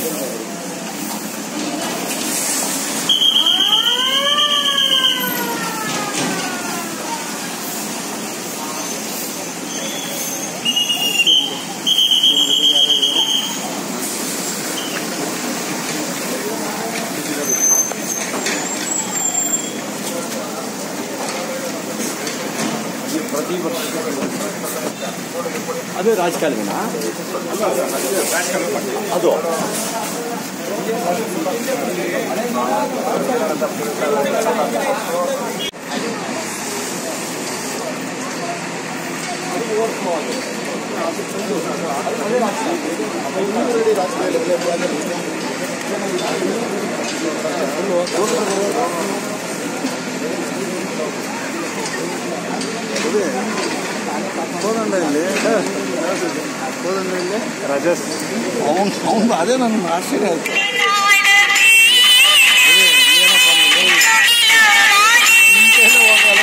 ಪ್ರತಿ ವರ್ಷ ಅದು ರಾಜಕಾಲುವೆನ ಅದು ಕೋದಂಡ ಇಲ್ಲಿ ಕೋದಂಡ ಇಲ್ಲಿ ರಾಜಸ್ ಅವನು ಅವನು ಅದೇ ನನ್ನ ಆಶ್ಚರ್ಯ ಆಯ್ತು ನಿಂತೆಲ್ಲ ಹೋಗಲ್ಲ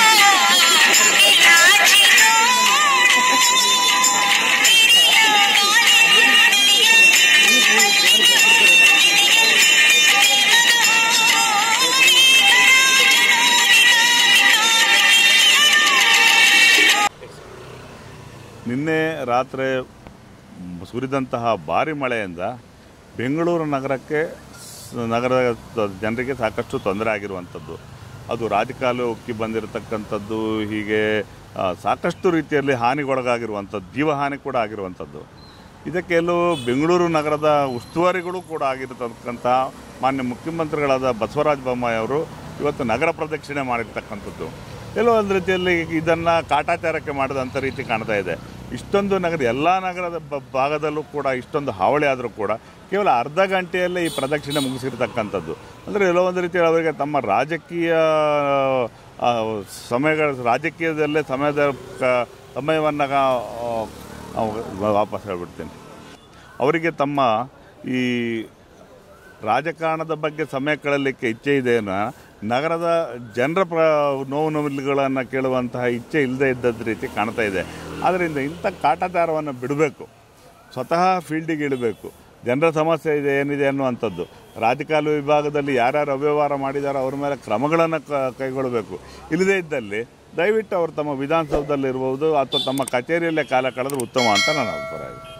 ನಿನ್ನೆ ರಾತ್ರಿ ಸುರಿದಂತಹ ಭಾರಿ ಮಳೆಯಿಂದ ಬೆಂಗಳೂರು ನಗರಕ್ಕೆ ಸ- ನಗರದ ಜನರಿಗೆ ಸಾಕಷ್ಟು ತೊಂದರೆ ಆಗಿರುವಂಥದ್ದು ಅದು ರಾಜಕಾಲು ಉಕ್ಕಿ ಬಂದಿರತಕ್ಕಂಥದ್ದು ಹೀಗೆ ಆ, ಸಾಕಷ್ಟು ರೀತಿಯಲ್ಲಿ ಹಾನಿಗೊಳಗಾಗಿರುವಂಥದ್ದು ಜೀವಹಾನಿ ಕೂಡ ಆಗಿರುವಂಥದ್ದು ಇದಕ್ಕೆ ಎಲ್ಲೋ ಬೆಂಗಳೂರು ನಗರದ ಉಸ್ತುವಾರಿಗಳು ಕೂಡ ಆಗಿರತಕ್ಕಂಥ ಮಾನ್ಯ ಮುಖ್ಯಮಂತ್ರಿಗಳಾದ ಬಸವರಾಜ ಬೊಮ್ಮಾಯಿ ಅವರು ಇವತ್ತು ನಗರ ಪ್ರದಕ್ಷಿಣೆ ಮಾಡಿರ್ತಕ್ಕಂಥದ್ದು ಎಲ್ಲೋ ಒಂದು ರೀತಿಯಲ್ಲಿ ಇದನ್ನು ಕಾಟಾಚಾರಕ್ಕೆ ಮಾಡಿದಂಥ ರೀತಿ ಕಾಣ್ತಾ ಇದೆ ಇಷ್ಟೊಂದು ನಗರ ಎಲ್ಲ ನಗರದ ಬ- ಭಾಗದಲ್ಲೂ ಕೂಡ ಇಷ್ಟೊಂದು ಹಾವಳಿ ಆದರೂ ಕೂಡ ಕೇವಲ ಅರ್ಧ ಗಂಟೆಯಲ್ಲೇ ಈ ಪ್ರದಕ್ಷಿಣೆ ಮುಗಿಸಿರ್ತಕ್ಕಂಥದ್ದು ಅಂದರೆ ಎಲ್ಲೋ ಒಂದು ರೀತಿ ಅವರಿಗೆ ತಮ್ಮ ರಾಜಕೀಯ ಆ, ಸಮಯಗಳ ರಾಜಕೀಯದಲ್ಲೇ ಸಮಯದ ಕ- ಸಮಯವನ್ನು ವಾಪಸ್ ಹೇಳ್ಬಿಡ್ತೀನಿ ಅವರಿಗೆ ತಮ್ಮ ಈ ರಾಜಕಾರಣದ ಬಗ್ಗೆ ಸಮಯ ಕಳಲಿಕ್ಕೆ ಇಚ್ಛೆ ಇದೆಯನ್ನ ನಗರದ ಜನರ ಪ್ರ ನೋವು ನೋವುಗಳನ್ನು ಕೇಳುವಂತಹ ಇಚ್ಛೆ ಇಲ್ಲದೆ ಇದ್ದದ ರೀತಿ ಕಾಣ್ತಾ ಇದೆ ಆದ್ದರಿಂದ ಇಂಥ ಕಾಟಾಚಾರವನ್ನು ಬಿಡಬೇಕು ಸ್ವತಃ ಫೀಲ್ಡಿಗೆ ಇಳಬೇಕು ಜನರ ಸಮಸ್ಯೆ ಇದೆ ಏನಿದೆ ಅನ್ನುವಂಥದ್ದು ರಾಜಕಾಲು ವಿಭಾಗದಲ್ಲಿ ಯಾರ್ಯಾರು ಅವ್ಯವಹಾರ ಮಾಡಿದಾರೋ ಅವ್ರ ಮೇಲೆ ಕ್ರಮಗಳನ್ನು ಕ- ಕೈಗೊಳ್ಳಬೇಕು ಇಲ್ಲದೇ ಇದ್ದಲ್ಲಿ ದಯವಿಟ್ಟು ಅವರು ತಮ್ಮ ವಿಧಾನಸೌಧದಲ್ಲಿರ್ಬೋದು ಅಥವಾ ತಮ್ಮ ಕಚೇರಿಯಲ್ಲೇ ಕಾಲ ಕಳೆದ್ರೆ ಉತ್ತಮ ಅಂತ ನನ್ನ ಅಭಿಪ್ರಾಯ ಇದೆ